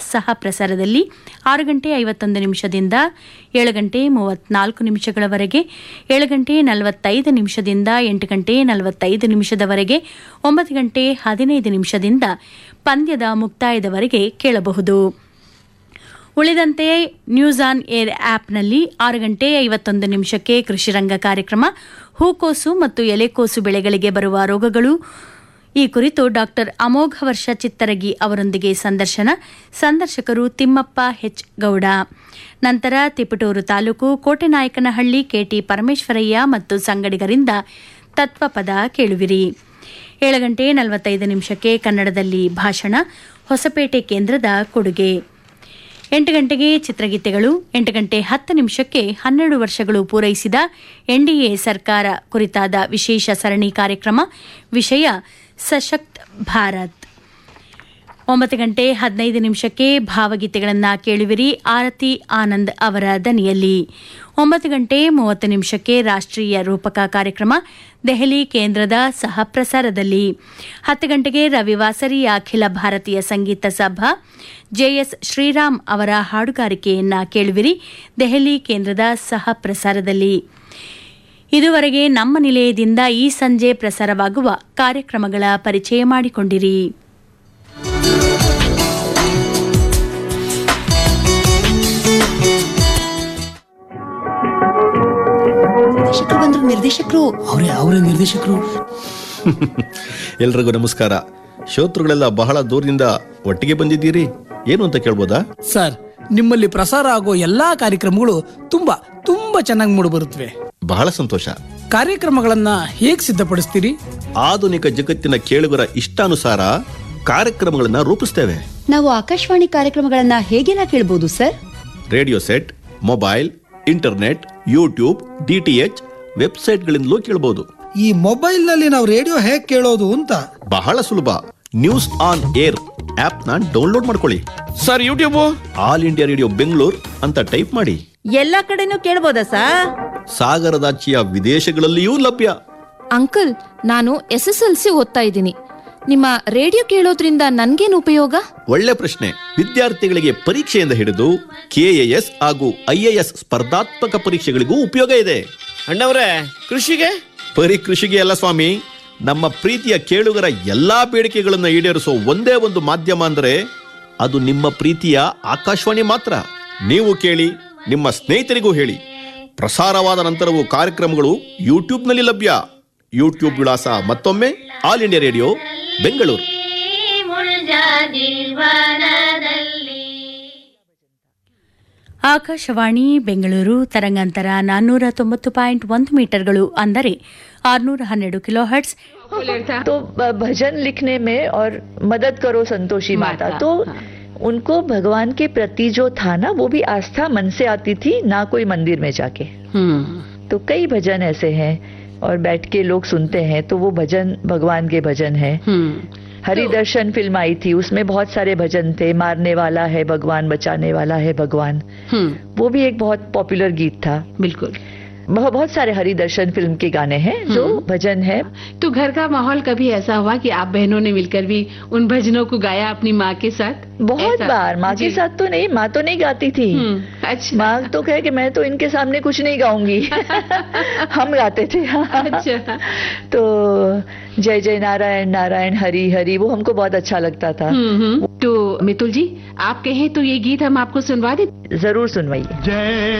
ಸಹ ಪ್ರಸಾರದಲ್ಲಿ ಆರು ಗಂಟೆ ಐವತ್ತೊಂದು ನಿಮಿಷದಿಂದ ಏಳು ಗಂಟೆ ಮೂವತ್ನಾಲ್ಕು ನಿಮಿಷಗಳವರೆಗೆ ಏಳು ಗಂಟೆ ನಲವತ್ತೈದು ನಿಮಿಷದಿಂದ ಎಂಟು ಗಂಟೆ ನಲವತ್ತೈದು ನಿಮಿಷದವರೆಗೆ ಒಂಬತ್ತು ಗಂಟೆ ಹದಿನೈದು ನಿಮಿಷದಿಂದ ಪಂದ್ಯದ ಮುಕ್ತಾಯದವರೆಗೆ ಕೇಳಬಹುದು ಉಳಿದಂತೆ ನ್ಯೂಸ್ ಆನ್ ಏರ್ ಆಪ್ನಲ್ಲಿ ಆರು ಗಂಟೆ ಐವತ್ತೊಂದು ನಿಮಿಷಕ್ಕೆ ಕೃಷಿರಂಗ ಕಾರ್ಯಕ್ರಮ ಹೂಕೋಸು ಮತ್ತು ಎಲೆಕೋಸು ಬೆಳೆಗಳಿಗೆ ಬರುವ ರೋಗಗಳು ಈ ಕುರಿತು ಡಾಕ್ಟರ್ ಅಮೋಘ ವರ್ಷ ಚಿತ್ತರಗಿ ಅವರೊಂದಿಗೆ ಸಂದರ್ಶನ ಸಂದರ್ಶಕರು ತಿಮ್ಮಪ್ಪ ಹೆಚ್ ಗೌಡ ನಂತರ ತಿಪಟೂರು ತಾಲೂಕು ಕೋಟೆನಾಯಕನಹಳ್ಳಿ ಕೆಟಿ ಪರಮೇಶ್ವರಯ್ಯ ಮತ್ತು ಸಂಗಡಿಗರಿಂದ ತತ್ವಪದ ಕೇಳುವಿರಿ ಏಳು ಗಂಟೆ ನಲವತ್ತೈದು ನಿಮಿಷಕ್ಕೆ ಕನ್ನಡದಲ್ಲಿ ಭಾಷಣ ಹೊಸಪೇಟೆ ಕೇಂದ್ರದ ಕೊಡುಗೆ ಎಂಟು ಗಂಟೆಗೆ ಚಿತ್ರಗೀತೆಗಳು ಎಂಟು ಗಂಟೆ ಹತ್ತು ನಿಮಿಷಕ್ಕೆ ಹನ್ನೆರಡು ವರ್ಷಗಳು ಪೂರೈಸಿದ ಎನ್ಡಿಎ ಸರ್ಕಾರ ಕುರಿತಾದ ವಿಶೇಷ ಸರಣಿ ಕಾರ್ಯಕ್ರಮ ವಿಷಯ ಸಶಕ್ತ್ ಭಾರತ್ ಒಂಬತ್ತು ಗಂಟೆ ಹದಿನೈದು ನಿಮಿಷಕ್ಕೆ ಭಾವಗೀತೆಗಳನ್ನು ಕೇಳುವಿರಿ ಆರತಿ ಆನಂದ್ ಅವರ ದನಿಯಲ್ಲಿ ಒಂಬತ್ತು ಗಂಟೆ ಮೂವತ್ತು ನಿಮಿಷಕ್ಕೆ ರಾಷ್ಟ್ರೀಯ ರೂಪಕ ಕಾರ್ಯಕ್ರಮ ದೆಹಲಿ ಕೇಂದ್ರದ ಸಹ ಪ್ರಸಾರದಲ್ಲಿ ಹತ್ತು ಗಂಟೆಗೆ ರವಿವಾಸರಿ ಅಖಿಲ ಭಾರತೀಯ ಸಂಗೀತ ಸಭಾ ಜೆಎಸ್ ಶ್ರೀರಾಮ್ ಅವರ ಹಾಡುಗಾರಿಕೆಯನ್ನ ಕೇಳುವಿರಿ ದೆಹಲಿ ಕೇಂದ್ರದ ಸಹ ಪ್ರಸಾರದಲ್ಲಿ ಇದುವರೆಗೆ ನಮ್ಮ ನಿಲಯದಿಂದ ಈ ಸಂಜೆ ಪ್ರಸಾರವಾಗುವ ಕಾರ್ಯಕ್ರಮಗಳ ಪರಿಚಯ ಮಾಡಿಕೊಂಡಿರಿ ನಿರ್ದೇಶಕರು ಬಂದ್ರು ನಿರ್ದೇಶಕರು ಅವರೇ ಅವರೇ ನಿರ್ದೇಶಕರು ಎಲ್ರಿಗೂ ನಮಸ್ಕಾರ ಶ್ರೋತೃಗಳೆಲ್ಲ ಬಹಳ ದೂರದಿಂದ ಒಟ್ಟಿಗೆ ಬಂದಿದ್ದೀರಿ ಏನು ಅಂತ ಕೇಳ್ಬೋದಾ ಸರ್ ನಿಮ್ಮಲ್ಲಿ ಪ್ರಸಾರ ಆಗೋ ಎಲ್ಲಾ ಕಾರ್ಯಕ್ರಮಗಳು ತುಂಬಾ ತುಂಬಾ ಚೆನ್ನಾಗಿ ಮೂಡಿ ಬರುತ್ತವೆ ಬಹಳ ಸಂತೋಷ ಕಾರ್ಯಕ್ರಮಗಳನ್ನ ಹೇಗ್ ಸಿದ್ಧಪಡಿಸ್ತೀರಿ ಆಧುನಿಕ ಜಗತ್ತಿನ ಕೇಳುಗರ ಇಷ್ಟಾನುಸಾರ ಕಾರ್ಯಕ್ರಮಗಳನ್ನ ರೂಪಿಸ್ತೇವೆ ನಾವು ಆಕಾಶವಾಣಿ ಕಾರ್ಯಕ್ರಮಗಳನ್ನ ಹೇಗೆಲ್ಲ ಕೇಳಬಹುದು sir radio set mobile internet YouTube DTH ವೆಬ್ಸೈಟ್ಗಳಿಂದಲೂ ಕೇಳಬಹುದು ಈ ಮೊಬೈಲ್ ನಲ್ಲಿ ನಾವು ರೇಡಿಯೋ ಹೇಗ್ ಕೇಳೋದು ಅಂತ ಬಹಳ ಸುಲಭ ನ್ಯೂಸ್ ಆನ್ ಏರ್ ಆಪ್ನ ಡೌನ್ಲೋಡ್ ಮಾಡ್ಕೊಳ್ಳಿ sir YouTube All India Radio Bengaluru ಅಂತ ಟೈಪ್ ಮಾಡಿ ಎಲ್ಲಾ ಕಡೆನೂ ಕೇಳ್ಬೋದಾ ಸರ್ ಸಾಗರದಾಚಿಯ ವಿದೇಶಗಳಲ್ಲಿಯೂ ಲಭ್ಯ ಅಂಕಲ್ ನಾನು ಎಸ್ ಎಸ್ ಎಲ್ ಸಿ ಓದ್ತಾ ಇದ್ದೀನಿ ನಿಮ್ಮ ರೇಡಿಯೋ ಕೇಳೋದ್ರಿಂದ ನನ್ಗೇನು ಉಪಯೋಗ ಒಳ್ಳೆ ಪ್ರಶ್ನೆ ವಿದ್ಯಾರ್ಥಿಗಳಿಗೆ ಪರೀಕ್ಷೆಯಿಂದ ಹಿಡಿದು ಕೆಎಎಸ್ ಹಾಗೂ ಐಎಎಸ್ ಸ್ಪರ್ಧಾತ್ಮಕ ಪರೀಕ್ಷೆಗಳಿಗೂ ಉಪಯೋಗ ಇದೆ ಅಣ್ಣವ್ರೆ ಕೃಷಿಗೆ ಪರಿ ಕೃಷಿಗೆ ಅಲ್ಲ ಸ್ವಾಮಿ ನಮ್ಮ ಪ್ರೀತಿಯ ಕೇಳುಗರ ಎಲ್ಲಾ ಬೇಡಿಕೆಗಳನ್ನು ಈಡೇರಿಸೋ ಒಂದೇ ಒಂದು ಮಾಧ್ಯಮ ಅಂದ್ರೆ ಅದು ನಿಮ್ಮ ಪ್ರೀತಿಯ ಆಕಾಶವಾಣಿ ಮಾತ್ರ ನೀವು ಕೇಳಿ ನಿಮ್ಮ ಸ್ನೇಹಿತರಿಗೂ ಹೇಳಿ ಪ್ರಸಾರವಾದ ನಂತರವೂ ಕಾರ್ಯಕ್ರಮಗಳು ಯೂಟ್ಯೂಬ್ನಲ್ಲಿ ಲಭ್ಯ ಯೂಟ್ಯೂಬ್ ವಿಳಾಸ ಮತ್ತೊಮ್ಮೆ All India Radio Bengaluru Akashvani Bengaluru ತರಂಗಾಂತರ ನಾನ್ನೂರ ತೊಂಬತ್ತು ಪಾಯಿಂಟ್ ಒಂದು ಮೀಟರ್ಗಳು ಅಂದರೆ ಆರುನೂರ ಹನ್ನೆರಡು ಕಿಲೋ ಹರ್ಟ್ಸ್ तो ब- भजन लिखने में और मदद करो संतोषी माता तो उनको भगवान के प्रति जो था ना वो भी आस्था मन से आती थी ना कोई मंदिर में जाके तो कई भजन ऐसे हैं और बैठ के लोग सुनते हैं तो वो भजन भगवान के भजन है हरि दर्शन फिल्म आई थी उसमें बहुत सारे भजन थे मारने वाला है भगवान बचाने वाला है भगवान वो भी एक बहुत पॉपुलर गीत था बिल्कुल बहुत बहुत सारे हरि दर्शन फिल्म के गाने हैं जो भजन है तो घर का माहौल कभी ऐसा हुआ कि आप बहनों ने मिलकर भी उन भजनों को गाया अपनी माँ के साथ बहुत ऐसा? बार माँ के जी। साथ तो नहीं माँ तो नहीं गाती थी हम्म, अच्छा माँ तो कहे कि मैं तो इनके सामने कुछ नहीं गाऊंगी हम गाते थे अच्छा तो जय जय नारायण नारायण हरि हरि वो हमको बहुत अच्छा लगता था हम्म, हम्म। तो मितुल जी आप कहें तो ये गीत हम आपको सुनवा दें जरूर सुनवाइए